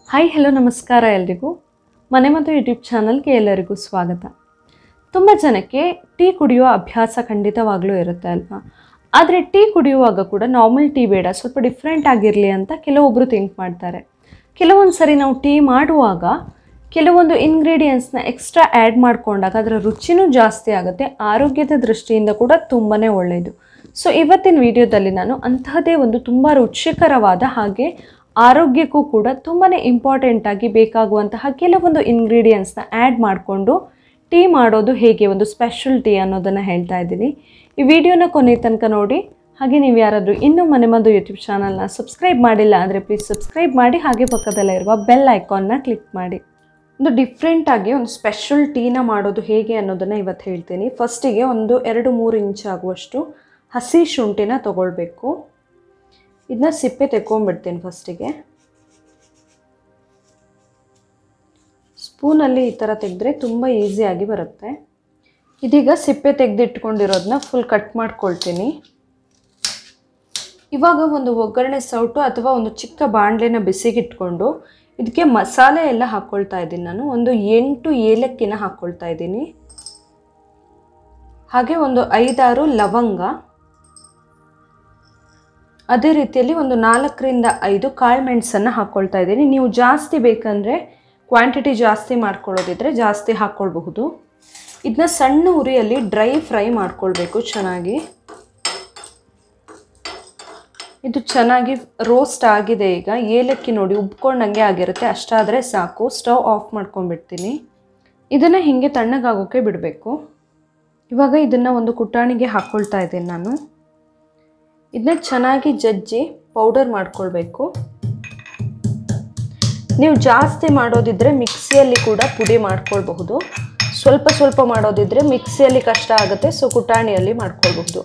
hi hello ನಮಸ್ಕಾರ ಎಲ್ರಿಗೂ ಮನೆ ಮತ್ತು ಯೂಟ್ಯೂಬ್ ಚಾನಲ್ಗೆ ಎಲ್ಲರಿಗೂ ಸ್ವಾಗತ ತುಂಬ ಜನಕ್ಕೆ ಟೀ ಕುಡಿಯುವ ಅಭ್ಯಾಸ ಖಂಡಿತವಾಗ್ಲೂ ಇರುತ್ತೆ ಅಲ್ವಾ ಆದರೆ ಟೀ ಕುಡಿಯುವಾಗ ಕೂಡ ನಾರ್ಮಲ್ ಟೀ ಬೇಡ ಸ್ವಲ್ಪ ಡಿಫ್ರೆಂಟ್ ಆಗಿರಲಿ ಅಂತ ಕೆಲವೊಬ್ಬರು ಥಿಂಕ್ ಮಾಡ್ತಾರೆ ಕೆಲವೊಂದು ಸರಿ ನಾವು ಟೀ ಮಾಡುವಾಗ ಕೆಲವೊಂದು ಇಂಗ್ರೀಡಿಯೆಂಟ್ಸ್ನ ಎಕ್ಸ್ಟ್ರಾ ಆ್ಯಡ್ ಮಾಡಿಕೊಂಡಾಗ ಅದರ ರುಚಿನೂ ಜಾಸ್ತಿ ಆಗುತ್ತೆ ಆರೋಗ್ಯದ ದೃಷ್ಟಿಯಿಂದ ಕೂಡ ತುಂಬಾ ಒಳ್ಳೆಯದು ಸೊ ಇವತ್ತಿನ ವಿಡಿಯೋದಲ್ಲಿ ನಾನು ಅಂತಹದೇ ಒಂದು ತುಂಬ ರುಚಿಕರವಾದ ಹಾಗೆ ಆರೋಗ್ಯಕ್ಕೂ ಕೂಡ ತುಂಬಾ ಇಂಪಾರ್ಟೆಂಟ್ ಆಗಿ ಬೇಕಾಗುವಂತಹ ಕೆಲವೊಂದು ಇಂಗ್ರೀಡಿಯೆಂಟ್ಸ್ನ ಆ್ಯಡ್ ಮಾಡಿಕೊಂಡು ಟೀ ಮಾಡೋದು ಹೇಗೆ ಒಂದು ಸ್ಪೆಷಲ್ ಟೀ ಅನ್ನೋದನ್ನು ಹೇಳ್ತಾ ಇದ್ದೀನಿ ಈ ವಿಡಿಯೋನ ಕೊನೆ ತನಕ ನೋಡಿ ಹಾಗೆ ನೀವು ಯಾರಾದರೂ ಇನ್ನೂ ಮನೆ ಮದ್ದು ಯೂಟ್ಯೂಬ್ ಚಾನಲ್ನ ಸಬ್ಸ್ಕ್ರೈಬ್ ಮಾಡಿಲ್ಲ ಅಂದರೆ ಪ್ಲೀಸ್ ಸಬ್ಸ್ಕ್ರೈಬ್ ಮಾಡಿ ಹಾಗೆ ಪಕ್ಕದಲ್ಲೇ ಇರುವ ಬೆಲ್ ಐಕಾನ್ನ ಕ್ಲಿಕ್ ಮಾಡಿ ಒಂದು ಡಿಫ್ರೆಂಟಾಗಿ ಒಂದು ಸ್ಪೆಷಲ್ ಟೀನ ಮಾಡೋದು ಹೇಗೆ ಅನ್ನೋದನ್ನು ಇವತ್ತು ಹೇಳ್ತೀನಿ ಫಸ್ಟಿಗೆ ಒಂದು ಎರಡು ಮೂರು ಇಂಚ್ ಆಗುವಷ್ಟು ಹಸಿ ಶುಂಠಿನ ತಗೊಳ್ಬೇಕು ಇದನ್ನ ಸಿಪ್ಪೆ ತೆಕ್ಕೊಂಬಿಡ್ತೀನಿ ಫಸ್ಟಿಗೆ ಸ್ಪೂನಲ್ಲಿ ಈ ಥರ ತೆಗೆದ್ರೆ ತುಂಬ ಈಸಿಯಾಗಿ ಬರುತ್ತೆ ಇದೀಗ ಸಿಪ್ಪೆ ತೆಗೆದಿಟ್ಕೊಂಡಿರೋದನ್ನ ಫುಲ್ ಕಟ್ ಮಾಡ್ಕೊಳ್ತೀನಿ ಇವಾಗ ಒಂದು ಒಗ್ಗರಣೆ ಸೌಟು ಅಥವಾ ಒಂದು ಚಿಕ್ಕ ಬಾಣಲೆನ ಬಿಸಿಗಿಟ್ಕೊಂಡು ಇದಕ್ಕೆ ಮಸಾಲೆ ಎಲ್ಲ ಹಾಕ್ಕೊಳ್ತಾ ಇದ್ದೀನಿ ನಾನು ಒಂದು ಎಂಟು ಏಲಕ್ಕಿನ ಹಾಕ್ಕೊಳ್ತಾ ಇದ್ದೀನಿ ಹಾಗೆ ಒಂದು ಐದಾರು ಲವಂಗ ಅದೇ ರೀತಿಯಲ್ಲಿ ಒಂದು ನಾಲ್ಕರಿಂದ ಐದು ಕಾಳು ಮೆಣಸನ್ನು ಹಾಕ್ಕೊಳ್ತಾ ಇದ್ದೀನಿ ನೀವು ಜಾಸ್ತಿ ಬೇಕಂದರೆ ಕ್ವಾಂಟಿಟಿ ಜಾಸ್ತಿ ಮಾಡ್ಕೊಳ್ಳೋದಿದ್ರೆ ಜಾಸ್ತಿ ಹಾಕ್ಕೊಳ್ಬಹುದು ಇದನ್ನ ಸಣ್ಣ ಉರಿಯಲ್ಲಿ ಡ್ರೈ ಫ್ರೈ ಮಾಡ್ಕೊಳ್ಬೇಕು ಚೆನ್ನಾಗಿ ಇದು ಚೆನ್ನಾಗಿ ರೋಸ್ಟ್ ಆಗಿದೆ ಈಗ ಏಲಕ್ಕಿ ನೋಡಿ ಉಬ್ಕೊಂಡಂಗೆ ಆಗಿರುತ್ತೆ ಅಷ್ಟಾದರೆ ಸಾಕು ಸ್ಟವ್ ಆಫ್ ಮಾಡ್ಕೊಂಡ್ಬಿಡ್ತೀನಿ ಇದನ್ನು ಹೀಗೆ ತಣ್ಣಗಾಗೋಕ್ಕೆ ಬಿಡಬೇಕು ಇವಾಗ ಇದನ್ನು ಒಂದು ಕುಟಾಣಿಗೆ ಹಾಕ್ಕೊಳ್ತಾ ಇದ್ದೀನಿ ನಾನು ಇದನ್ನ ಚೆನ್ನಾಗಿ ಜಜ್ಜಿ ಪೌಡರ್ ಮಾಡ್ಕೊಳ್ಬೇಕು ನೀವು ಜಾಸ್ತಿ ಮಾಡೋದಿದ್ರೆ ಮಿಕ್ಸಿಯಲ್ಲಿ ಕೂಡ ಪುಡಿ ಮಾಡ್ಕೊಳ್ಬಹುದು ಸ್ವಲ್ಪ ಸ್ವಲ್ಪ ಮಾಡೋದಿದ್ರೆ ಮಿಕ್ಸಿಯಲ್ಲಿ ಕಷ್ಟ ಆಗುತ್ತೆ ಸೊ ಕುಟಾಣಿಯಲ್ಲಿ ಮಾಡ್ಕೊಳ್ಬಹುದು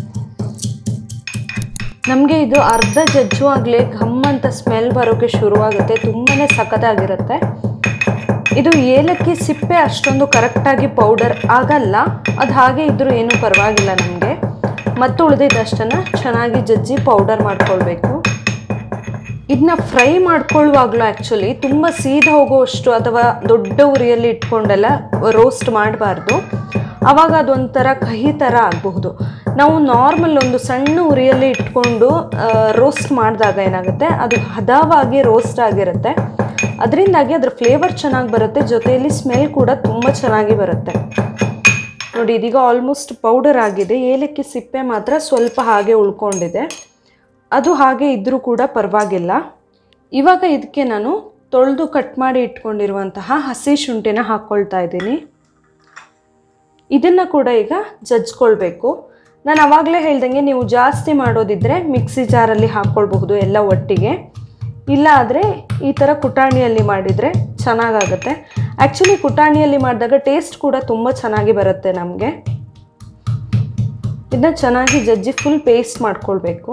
ನಮಗೆ ಇದು ಅರ್ಧ ಜಜ್ಜುವಾಗಲೇ ಘಮ್ ಅಂತ ಸ್ಮೆಲ್ ಬರೋಕ್ಕೆ ಶುರುವಾಗುತ್ತೆ ತುಂಬಾ ಸಖತ್ತಾಗಿರುತ್ತೆ ಇದು ಏಲಕ್ಕಿ ಸಿಪ್ಪೆ ಅಷ್ಟೊಂದು ಕರೆಕ್ಟಾಗಿ ಪೌಡರ್ ಆಗಲ್ಲ ಅದು ಹಾಗೆ ಇದ್ದರೂ ಏನೂ ಪರವಾಗಿಲ್ಲ ನಮಗೆ ಮತ್ತು ಉಳಿದಿದ್ದಷ್ಟನ್ನು ಚೆನ್ನಾಗಿ ಜಜ್ಜಿ ಪೌಡರ್ ಮಾಡ್ಕೊಳ್ಬೇಕು ಇದನ್ನ ಫ್ರೈ ಮಾಡ್ಕೊಳ್ಳುವಾಗಲೂ ಆ್ಯಕ್ಚುಲಿ ತುಂಬ ಸೀದ ಹೋಗುವಷ್ಟು ಅಥವಾ ದೊಡ್ಡ ಉರಿಯಲ್ಲಿ ಇಟ್ಕೊಂಡೆಲ್ಲ ರೋಸ್ಟ್ ಮಾಡಬಾರ್ದು ಆವಾಗ ಅದೊಂಥರ ಕಹಿ ಥರ ಆಗಬಹುದು ನಾವು ನಾರ್ಮಲ್ ಒಂದು ಸಣ್ಣ ಉರಿಯಲ್ಲಿ ಇಟ್ಕೊಂಡು ರೋಸ್ಟ್ ಮಾಡಿದಾಗ ಏನಾಗುತ್ತೆ ಅದು ಹದವಾಗಿ ರೋಸ್ಟ್ ಆಗಿರುತ್ತೆ ಅದರಿಂದಾಗಿ ಅದ್ರ ಫ್ಲೇವರ್ ಚೆನ್ನಾಗಿ ಬರುತ್ತೆ ಜೊತೆಯಲ್ಲಿ ಸ್ಮೆಲ್ ಕೂಡ ತುಂಬ ಚೆನ್ನಾಗಿ ಬರುತ್ತೆ ನೋಡಿ ಇದೀಗ ಆಲ್ಮೋಸ್ಟ್ ಪೌಡರ್ ಆಗಿದೆ ಏಲಕ್ಕಿ ಸಿಪ್ಪೆ ಮಾತ್ರ ಸ್ವಲ್ಪ ಹಾಗೆ ಉಳ್ಕೊಂಡಿದೆ ಅದು ಹಾಗೆ ಇದ್ದರೂ ಕೂಡ ಪರವಾಗಿಲ್ಲ ಇವಾಗ ಇದಕ್ಕೆ ನಾನು ತೊಳೆದು ಕಟ್ ಮಾಡಿ ಇಟ್ಕೊಂಡಿರುವಂತಹ ಹಸಿ ಶುಂಠಿನ ಹಾಕ್ಕೊಳ್ತಾ ಇದ್ದೀನಿ ಇದನ್ನು ಕೂಡ ಈಗ ಜಜ್ಕೊಳ್ಬೇಕು ನಾನು ಆವಾಗಲೇ ಹೇಳ್ದಂಗೆ ನೀವು ಜಾಸ್ತಿ ಮಾಡೋದಿದ್ದರೆ ಮಿಕ್ಸಿ ಜಾರಲ್ಲಿ ಹಾಕ್ಕೊಳ್ಬಹುದು ಎಲ್ಲ ಒಟ್ಟಿಗೆ ಇಲ್ಲ ಆದರೆ ಈ ಥರ ಕುಟಾಣಿಯಲ್ಲಿ ಮಾಡಿದರೆ ಚೆನ್ನಾಗಾಗುತ್ತೆ ಆ್ಯಕ್ಚುಲಿ ಕುಟಾಣಿಯಲ್ಲಿ ಮಾಡಿದಾಗ ಟೇಸ್ಟ್ ಕೂಡ ತುಂಬ ಚೆನ್ನಾಗಿ ಬರುತ್ತೆ ನಮಗೆ ಇದನ್ನ ಚೆನ್ನಾಗಿ ಜಜ್ಜಿ ಫುಲ್ ಪೇಸ್ಟ್ ಮಾಡ್ಕೊಳ್ಬೇಕು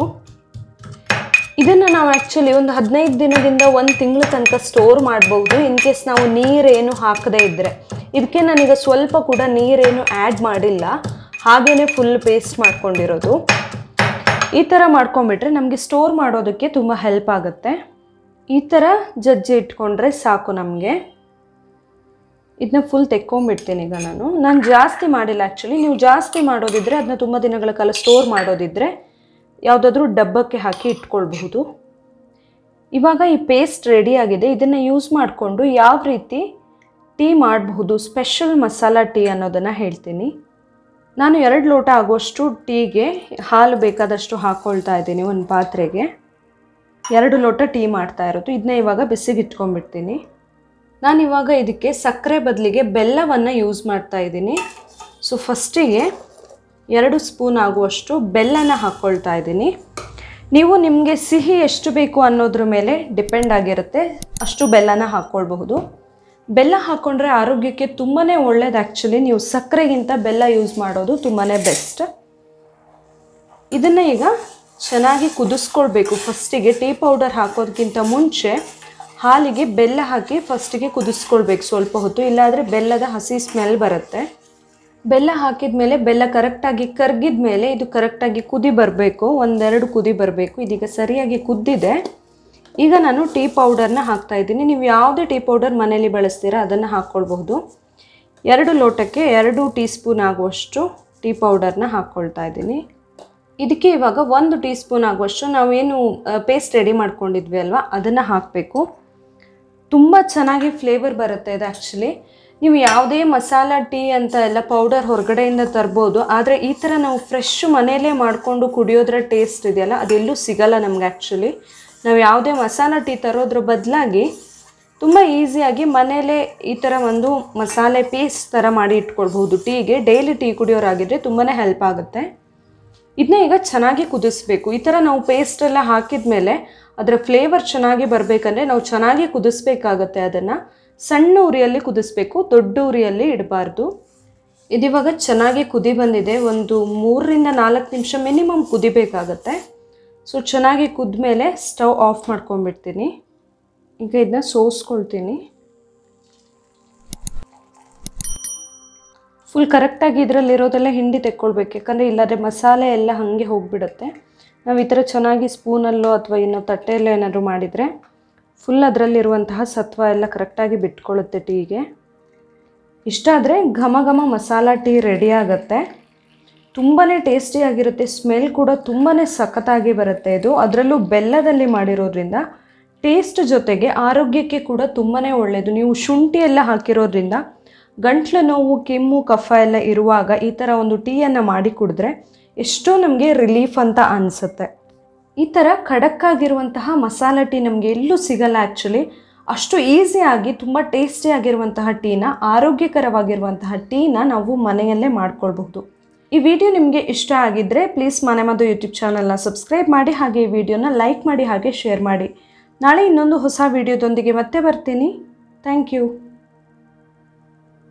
ಇದನ್ನು ನಾವು ಆ್ಯಕ್ಚುಲಿ ಒಂದು ಹದಿನೈದು ದಿನದಿಂದ ಒಂದು ತಿಂಗಳ ತನಕ ಸ್ಟೋರ್ ಮಾಡ್ಬೋದು ಇನ್ ಕೇಸ್ ನಾವು ನೀರೇನು ಹಾಕದೇ ಇದ್ದರೆ ಇದಕ್ಕೆ ನಾನೀಗ ಸ್ವಲ್ಪ ಕೂಡ ನೀರೇನು ಆ್ಯಡ್ ಮಾಡಿಲ್ಲ ಹಾಗೇ ಫುಲ್ ಪೇಸ್ಟ್ ಮಾಡ್ಕೊಂಡಿರೋದು ಈ ಥರ ಮಾಡ್ಕೊಂಬಿಟ್ರೆ ನಮಗೆ ಸ್ಟೋರ್ ಮಾಡೋದಕ್ಕೆ ತುಂಬ ಹೆಲ್ಪ್ ಆಗುತ್ತೆ ಈ ಥರ ಜಜ್ಜಿ ಇಟ್ಕೊಂಡ್ರೆ ಸಾಕು ನಮಗೆ ಇದನ್ನ ಫುಲ್ ತೆಕ್ಕೊಂಬಿಡ್ತೀನಿ ಈಗ ನಾನು ನಾನು ಜಾಸ್ತಿ ಮಾಡಿಲ್ಲ ಆ್ಯಕ್ಚುಲಿ ನೀವು ಜಾಸ್ತಿ ಮಾಡೋದಿದ್ರೆ ಅದನ್ನ ತುಂಬ ದಿನಗಳ ಕಾಲ ಸ್ಟೋರ್ ಮಾಡೋದಿದ್ರೆ ಯಾವುದಾದ್ರೂ ಡಬ್ಬಕ್ಕೆ ಹಾಕಿ ಇಟ್ಕೊಳ್ಬಹುದು ಇವಾಗ ಈ ಪೇಸ್ಟ್ ರೆಡಿ ಆಗಿದೆ ಇದನ್ನು ಯೂಸ್ ಮಾಡಿಕೊಂಡು ಯಾವ ರೀತಿ ಟೀ ಮಾಡಬಹುದು ಸ್ಪೆಷಲ್ ಮಸಾಲ ಟೀ ಅನ್ನೋದನ್ನು ಹೇಳ್ತೀನಿ ನಾನು ಎರಡು ಲೋಟ ಆಗುವಷ್ಟು ಟೀಗೆ ಹಾಲು ಬೇಕಾದಷ್ಟು ಹಾಕ್ಕೊಳ್ತಾ ಇದ್ದೀನಿ ಒಂದು ಪಾತ್ರೆಗೆ ಎರಡು ಲೋಟ ಟೀ ಮಾಡ್ತಾ ಇರೋದು ಇದನ್ನ ಇವಾಗ ಬಿಸಿಗೆ ಇಟ್ಕೊಂಡ್ಬಿಡ್ತೀನಿ ನಾನು ಇವಾಗ ಇದಕ್ಕೆ ಸಕ್ಕರೆ ಬದಲಿಗೆ ಬೆಲ್ಲವನ್ನು ಯೂಸ್ ಮಾಡ್ತಾ ಇದ್ದೀನಿ ಸೊ ಫಸ್ಟಿಗೆ ಎರಡು ಸ್ಪೂನ್ ಆಗುವಷ್ಟು ಬೆಲ್ಲನ ಹಾಕ್ಕೊಳ್ತಾ ಇದ್ದೀನಿ ನೀವು ನಿಮಗೆ ಸಿಹಿ ಎಷ್ಟು ಬೇಕು ಅನ್ನೋದ್ರ ಮೇಲೆ ಡಿಪೆಂಡ್ ಆಗಿರುತ್ತೆ ಅಷ್ಟು ಬೆಲ್ಲನ ಹಾಕ್ಕೊಳ್ಬಹುದು ಬೆಲ್ಲ ಹಾಕ್ಕೊಂಡ್ರೆ ಆರೋಗ್ಯಕ್ಕೆ ತುಂಬಾ ಒಳ್ಳೇದು ಆ್ಯಕ್ಚುಲಿ ನೀವು ಸಕ್ಕರೆಗಿಂತ ಬೆಲ್ಲ ಯೂಸ್ ಮಾಡೋದು ತುಂಬಾ ಬೆಸ್ಟ್ ಇದನ್ನು ಈಗ ಚೆನ್ನಾಗಿ ಕುದಿಸ್ಕೊಳ್ಬೇಕು ಫಸ್ಟಿಗೆ ಟೀ ಪೌಡರ್ ಹಾಕೋದಕ್ಕಿಂತ ಮುಂಚೆ ಹಾಲಿಗೆ ಬೆಲ್ಲ ಹಾಕಿ ಫಸ್ಟಿಗೆ ಕುದಿಸ್ಕೊಳ್ಬೇಕು ಸ್ವಲ್ಪ ಹೊತ್ತು ಇಲ್ಲಾಂದರೆ ಬೆಲ್ಲದ ಹಸಿ ಸ್ಮೆಲ್ ಬರುತ್ತೆ ಬೆಲ್ಲ ಹಾಕಿದ ಮೇಲೆ ಬೆಲ್ಲ ಕರೆಕ್ಟಾಗಿ ಕರಗಿದ ಮೇಲೆ ಇದು ಕರೆಕ್ಟಾಗಿ ಕುದಿ ಬರಬೇಕು ಒಂದೆರಡು ಕುದಿ ಬರಬೇಕು ಇದೀಗ ಸರಿಯಾಗಿ ಕುದ್ದಿದೆ ಈಗ ನಾನು ಟೀ ಪೌಡರ್ನ ಹಾಕ್ತಾ ಇದ್ದೀನಿ ನೀವು ಯಾವುದೇ ಟೀ ಪೌಡರ್ ಮನೇಲಿ ಬಳಸ್ತೀರಾ ಅದನ್ನು ಹಾಕ್ಕೊಳ್ಬಹುದು ಎರಡು ಲೋಟಕ್ಕೆ ಎರಡು ಟೀ ಸ್ಪೂನ್ ಆಗುವಷ್ಟು ಟೀ ಪೌಡರ್ನ ಹಾಕ್ಕೊಳ್ತಾ ಇದ್ದೀನಿ ಇದಕ್ಕೆ ಇವಾಗ ಒಂದು ಟೀ ಸ್ಪೂನ್ ಆಗುವಷ್ಟು ನಾವೇನು ಪೇಸ್ಟ್ ರೆಡಿ ಮಾಡ್ಕೊಂಡಿದ್ವಿ ಅಲ್ವಾ ಅದನ್ನು ಹಾಕಬೇಕು ತುಂಬ ಚೆನ್ನಾಗಿ ಫ್ಲೇವರ್ ಬರುತ್ತೆ ಇದು ಆ್ಯಕ್ಚುಲಿ ನೀವು ಯಾವುದೇ ಮಸಾಲ ಟೀ ಅಂತ ಎಲ್ಲ ಪೌಡರ್ ಹೊರಗಡೆಯಿಂದ ತರ್ಬೋದು ಆದರೆ ಈ ಥರ ನಾವು ಫ್ರೆಶ್ ಮನೆಯಲ್ಲೇ ಮಾಡಿಕೊಂಡು ಕುಡಿಯೋದ್ರ ಟೇಸ್ಟ್ ಇದೆಯಲ್ಲ ಅದೆಲ್ಲೂ ಸಿಗಲ್ಲ ನಮ್ಗೆ ಆ್ಯಕ್ಚುಲಿ ನಾವು ಯಾವುದೇ ಮಸಾಲ ಟೀ ತರೋದ್ರ ಬದಲಾಗಿ ತುಂಬ ಈಸಿಯಾಗಿ ಮನೆಯಲ್ಲೇ ಈ ಥರ ಒಂದು ಮಸಾಲೆ ಪೇಸ್ಟ್ ಥರ ಮಾಡಿ ಇಟ್ಕೊಳ್ಬಹುದು ಟೀಗೆ ಡೈಲಿ ಟೀ ಕುಡಿಯೋರಾಗಿದ್ದರೆ ತುಂಬಾ ಹೆಲ್ಪ್ ಆಗುತ್ತೆ ಇದನ್ನ ಈಗ ಚೆನ್ನಾಗಿ ಕುದಿಸ್ಬೇಕು ಈ ಥರ ನಾವು ಪೇಸ್ಟ್ ಎಲ್ಲ ಹಾಕಿದ ಮೇಲೆ ಅದರ ಫ್ಲೇವರ್ ಚೆನ್ನಾಗಿ ಬರಬೇಕಂದ್ರೆ ನಾವು ಚೆನ್ನಾಗಿ ಕುದಿಸ್ಬೇಕಾಗತ್ತೆ ಅದನ್ನು ಸಣ್ಣ ಉರಿಯಲ್ಲಿ ಕುದಿಸ್ಬೇಕು ದೊಡ್ಡ ಉರಿಯಲ್ಲಿ ಇಡಬಾರ್ದು ಇದಿವಾಗ ಚೆನ್ನಾಗಿ ಕುದಿ ಬಂದಿದೆ ಒಂದು ಮೂರರಿಂದ ನಾಲ್ಕು ನಿಮಿಷ ಮಿನಿಮಮ್ ಕುದಿಬೇಕಾಗತ್ತೆ ಸೊ ಚೆನ್ನಾಗಿ ಕುದ್ಮೇಲೆ ಸ್ಟವ್ ಆಫ್ ಮಾಡ್ಕೊಂಡ್ಬಿಡ್ತೀನಿ ಈಗ ಇದನ್ನ ಸೋಸ್ಕೊಳ್ತೀನಿ ಫುಲ್ ಕರೆಕ್ಟಾಗಿ ಇದರಲ್ಲಿರೋದೆಲ್ಲ ಹಿಂಡಿ ತೆಕ್ಕೊಳ್ಬೇಕು ಯಾಕಂದರೆ ಇಲ್ಲಾಂದರೆ ಮಸಾಲೆ ಎಲ್ಲ ಹಾಗೆ ಹೋಗಿಬಿಡುತ್ತೆ ನಾವು ಈ ಥರ ಚೆನ್ನಾಗಿ ಸ್ಪೂನಲ್ಲೋ ಅಥವಾ ಇನ್ನೂ ತಟ್ಟೆಯಲ್ಲೋ ಏನಾದರೂ ಮಾಡಿದರೆ ಫುಲ್ ಅದರಲ್ಲಿರುವಂತಹ ಸತ್ವ ಎಲ್ಲ ಕರೆಕ್ಟಾಗಿ ಬಿಟ್ಕೊಳ್ಳುತ್ತೆ ಟೀಗೆ ಇಷ್ಟ ಆದರೆ ಘಮ ಘಮ ಮಸಾಲ ಟೀ ರೆಡಿ ಆಗುತ್ತೆ ತುಂಬಾ ಟೇಸ್ಟಿಯಾಗಿರುತ್ತೆ ಸ್ಮೆಲ್ ಕೂಡ ತುಂಬಾ ಸಖತ್ತಾಗಿ ಬರುತ್ತೆ ಇದು ಅದರಲ್ಲೂ ಬೆಲ್ಲದಲ್ಲಿ ಮಾಡಿರೋದ್ರಿಂದ ಟೇಸ್ಟ್ ಜೊತೆಗೆ ಆರೋಗ್ಯಕ್ಕೆ ಕೂಡ ತುಂಬಾ ಒಳ್ಳೆಯದು ನೀವು ಶುಂಠಿ ಎಲ್ಲ ಹಾಕಿರೋದ್ರಿಂದ ಗಂಟ್ಲು ನೋವು ಕೆಮ್ಮು ಕಫ ಎಲ್ಲ ಇರುವಾಗ ಈ ಥರ ಒಂದು ಟೀಯನ್ನು ಮಾಡಿ ಕುಡಿದ್ರೆ ಎಷ್ಟೋ ನಮಗೆ ರಿಲೀಫ್ ಅಂತ ಅನಿಸುತ್ತೆ ಈ ಥರ ಖಡಕ್ಕಾಗಿರುವಂತಹ ಮಸಾಲ ಟೀ ನಮಗೆ ಎಲ್ಲೂ ಸಿಗಲ್ಲ ಆ್ಯಕ್ಚುಲಿ ಅಷ್ಟು ಈಸಿಯಾಗಿ ತುಂಬ ಟೇಸ್ಟಿಯಾಗಿರುವಂತಹ ಟೀನ ಆರೋಗ್ಯಕರವಾಗಿರುವಂತಹ ಟೀನ ನಾವು ಮನೆಯಲ್ಲೇ ಮಾಡ್ಕೊಳ್ಬಹುದು ಈ ವಿಡಿಯೋ ನಿಮಗೆ ಇಷ್ಟ ಆಗಿದ್ದರೆ ಪ್ಲೀಸ್ ಮನೆ ಮದ್ದು ಯೂಟ್ಯೂಬ್ ಚಾನಲ್ನ ಸಬ್ಸ್ಕ್ರೈಬ್ ಮಾಡಿ ಹಾಗೆ ಈ ವಿಡಿಯೋನ ಲೈಕ್ ಮಾಡಿ ಹಾಗೆ ಶೇರ್ ಮಾಡಿ ನಾಳೆ ಇನ್ನೊಂದು ಹೊಸ ವಿಡಿಯೋದೊಂದಿಗೆ ಮತ್ತೆ ಬರ್ತೀನಿ ಥ್ಯಾಂಕ್ ಯು